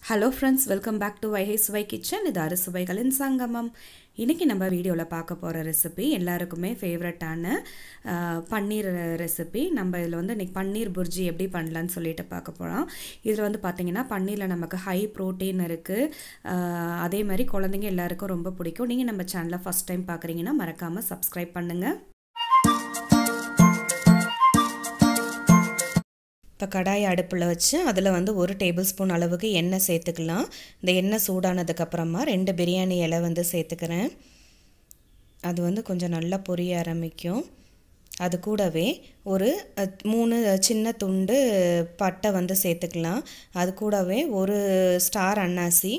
hello friends welcome back to வைஹை சுவை kitchen இது அறுசுவைகளின் சங்கமம் இன்றைக்கி நம்ம வீடியோவில் பார்க்க போகிற ரெசிபி எல்லாருக்குமே ஃபேவரட்டான பன்னீர் ரெசிபி நம்ம இதில் வந்து இன்றைக்கி பன்னீர் புர்ஜி எப்படி பண்ணலான்னு சொல்லிட்டு பார்க்க போகிறோம் இதில் வந்து பார்த்திங்கன்னா பன்னீரில் நமக்கு ஹை ப்ரோட்டீன் இருக்குது அதே மாதிரி குழந்தைங்க எல்லாருக்கும் ரொம்ப பிடிக்கும் நீங்கள் நம்ம சேனலை ஃபஸ்ட் டைம் பார்க்குறீங்கன்னா மறக்காமல் சப்ஸ்கிரைப் பண்ணுங்கள் இப்போ கடாயை அடுப்பில் வச்சு அதில் வந்து ஒரு டேபிள் ஸ்பூன் அளவுக்கு எண்ணெய் சேர்த்துக்கலாம் இந்த எண்ணெய் சூடானதுக்கப்புறமா ரெண்டு பிரியாணி இலை வந்து சேர்த்துக்கிறேன் அது வந்து கொஞ்சம் நல்லா பொரிய ஆரம்பிக்கும் அது கூடவே ஒரு மூணு சின்ன துண்டு பட்டை வந்து சேர்த்துக்கலாம் அது கூடவே ஒரு ஸ்டார் அன்னாசி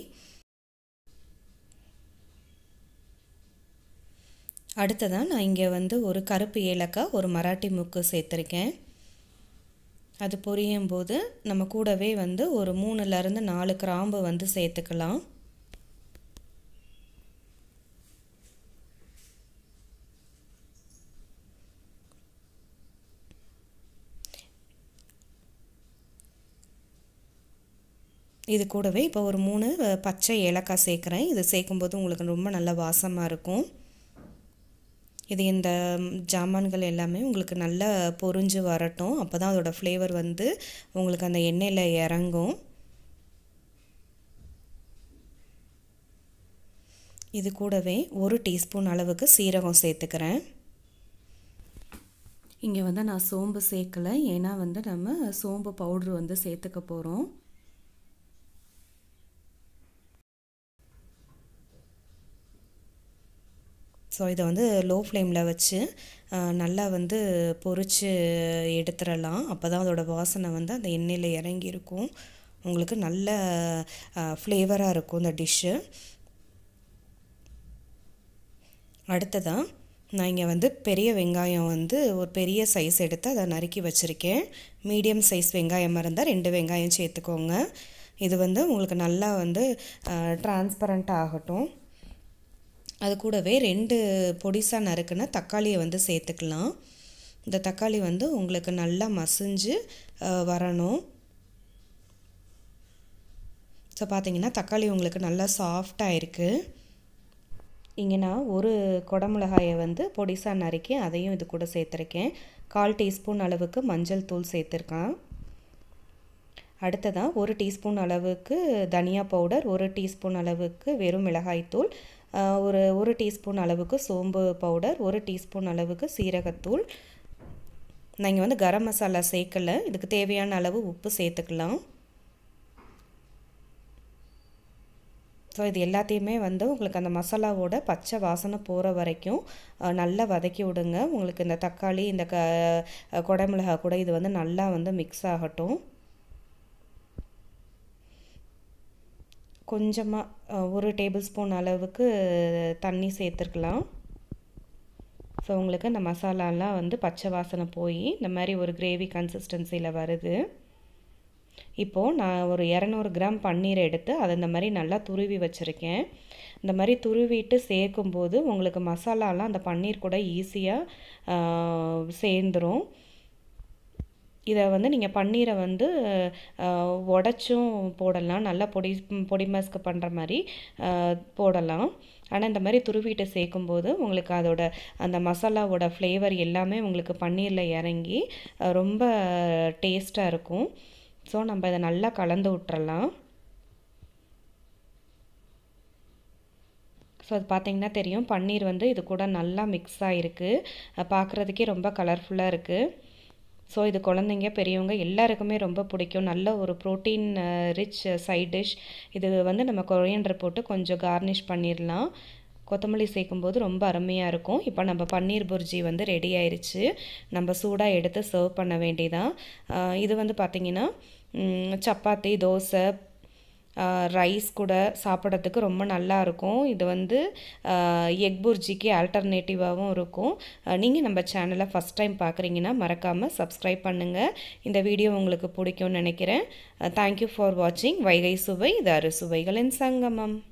அடுத்ததான் நான் இங்கே வந்து ஒரு கருப்பு ஏலக்காய் ஒரு மராட்டி முக்கு சேர்த்துருக்கேன் அது பொரியும் போது நம்ம கூடவே வந்து ஒரு மூணுலேருந்து நாலு கிராம்பு வந்து சேர்த்துக்கலாம் இது கூடவே இப்போ ஒரு மூணு பச்சை ஏலக்காய் சேர்க்குறேன் இது சேர்க்கும்போது உங்களுக்கு ரொம்ப நல்ல வாசமாக இருக்கும் இது இந்த ஜாமான்கள் எல்லாமே உங்களுக்கு நல்லா பொறிஞ்சு வரட்டும் அப்போ தான் அதோடய ஃப்ளேவர் வந்து உங்களுக்கு அந்த எண்ணெயில் இறங்கும் இது கூடவே ஒரு டீஸ்பூன் அளவுக்கு சீரகம் சேர்த்துக்கிறேன் இங்கே வந்து நான் சோம்பு சேர்க்கலை ஏன்னா வந்து நம்ம சோம்பு பவுட்ரு வந்து சேர்த்துக்க போகிறோம் ஸோ இதை வந்து லோ ஃப்ளேமில் வச்சு நல்லா வந்து பொறிச்சு எடுத்துடலாம் அப்போ தான் அதோடய வாசனை வந்து அந்த எண்ணெயில் இறங்கியிருக்கும் உங்களுக்கு நல்ல ஃப்ளேவராக இருக்கும் இந்த டிஷ்ஷு அடுத்ததாக நான் இங்கே வந்து பெரிய வெங்காயம் வந்து ஒரு பெரிய சைஸ் எடுத்து அதை நறுக்கி வச்சுருக்கேன் மீடியம் சைஸ் வெங்காயம் இருந்தால் ரெண்டு வெங்காயம் சேர்த்துக்கோங்க இது வந்து உங்களுக்கு நல்லா வந்து டிரான்ஸ்பரண்ட் ஆகட்டும் அது கூடவே ரெண்டு பொடிசாக நறுக்குன தக்காளியை வந்து சேர்த்துக்கலாம் இந்த தக்காளி வந்து உங்களுக்கு நல்லா மசிஞ்சு வரணும் ஸோ பார்த்தீங்கன்னா தக்காளி உங்களுக்கு நல்லா சாஃப்டாக இருக்குது இங்கே நான் ஒரு குடமிளகாயை வந்து பொடிசாக நறுக்கி அதையும் இது கூட சேர்த்துருக்கேன் கால் டீஸ்பூன் அளவுக்கு மஞ்சள் தூள் சேர்த்துருக்கேன் அடுத்ததாக ஒரு டீஸ்பூன் அளவுக்கு தனியா பவுடர் ஒரு டீஸ்பூன் அளவுக்கு வெறும் மிளகாய்த்தூள் ஒரு ஒரு டீஸ்பூன் அளவுக்கு சோம்பு பவுடர் ஒரு டீஸ்பூன் அளவுக்கு சீரகத்தூள் நான் இங்கே வந்து கரம் மசாலா சேர்க்கலை இதுக்கு தேவையான அளவு உப்பு சேர்த்துக்கலாம் ஸோ இது எல்லாத்தையுமே வந்து உங்களுக்கு அந்த மசாலாவோட பச்சை வாசனை போகிற வரைக்கும் நல்லா வதக்கி விடுங்க உங்களுக்கு இந்த தக்காளி இந்த க குடமிளகா கூட இது வந்து நல்லா வந்து மிக்ஸ் ஆகட்டும் கொஞ்சமாக ஒரு டேபிள் ஸ்பூன் அளவுக்கு தண்ணி சேர்த்துருக்கலாம் ஸோ உங்களுக்கு இந்த மசாலாலாம் வந்து பச்சை வாசனை போய் இந்த மாதிரி ஒரு கிரேவி கன்சிஸ்டன்சியில் வருது இப்போது நான் ஒரு இரநூறு கிராம் பன்னீர் எடுத்து அதை இந்த மாதிரி நல்லா துருவி வச்சுருக்கேன் இந்த மாதிரி துருவிட்டு சேர்க்கும்போது உங்களுக்கு மசாலாலாம் அந்த பன்னீர் கூட ஈஸியாக சேர்ந்துடும் இதை வந்து நீங்கள் பன்னீரை வந்து உடச்சும் போடலாம் நல்லா பொடி பொடி மாஸ்க்கு பண்ணுற மாதிரி போடலாம் ஆனால் இந்த மாதிரி துருவிட்டு சேர்க்கும்போது உங்களுக்கு அதோட அந்த மசாலாவோட ஃப்ளேவர் எல்லாமே உங்களுக்கு பன்னீரில் இறங்கி ரொம்ப டேஸ்ட்டாக இருக்கும் ஸோ நம்ம இதை நல்லா கலந்து விட்டுறலாம் ஸோ அது பார்த்திங்கன்னா தெரியும் பன்னீர் வந்து இது கூட நல்லா மிக்ஸ் ஆகிருக்கு பார்க்குறதுக்கே ரொம்ப கலர்ஃபுல்லாக இருக்குது ஸோ இது குழந்தைங்க பெரியவங்க எல்லாருக்குமே ரொம்ப பிடிக்கும் நல்ல ஒரு ப்ரோட்டீன் ரிச் சைட் டிஷ் இது வந்து நம்ம கொரியண்டர் போட்டு கொஞ்சம் கார்னிஷ் பண்ணிடலாம் கொத்தமல்லி சேர்க்கும்போது ரொம்ப அருமையாக இருக்கும் இப்போ நம்ம பன்னீர் புர்ஜி வந்து ரெடி ஆயிடுச்சு நம்ம சூடாக எடுத்து சர்வ் பண்ண வேண்டியதான் இது வந்து பார்த்திங்கன்னா சப்பாத்தி தோசை ரைஸ் கூட சாப்பிட்றதுக்கு ரொம்ப நல்லா இருக்கும் இது வந்து எக் புர்ஜிக்கு ஆல்டர்னேட்டிவாகவும் இருக்கும் நீங்கள் நம்ம சேனலை ஃபஸ்ட் டைம் பார்க்குறீங்கன்னா மறக்காமல் சப்ஸ்கிரைப் பண்ணுங்கள் இந்த வீடியோ உங்களுக்கு பிடிக்கும்னு நினைக்கிறேன் தேங்க்யூ ஃபார் வாட்சிங் வைகை சுவை இது அறு சுவைகளின் சங்கமம்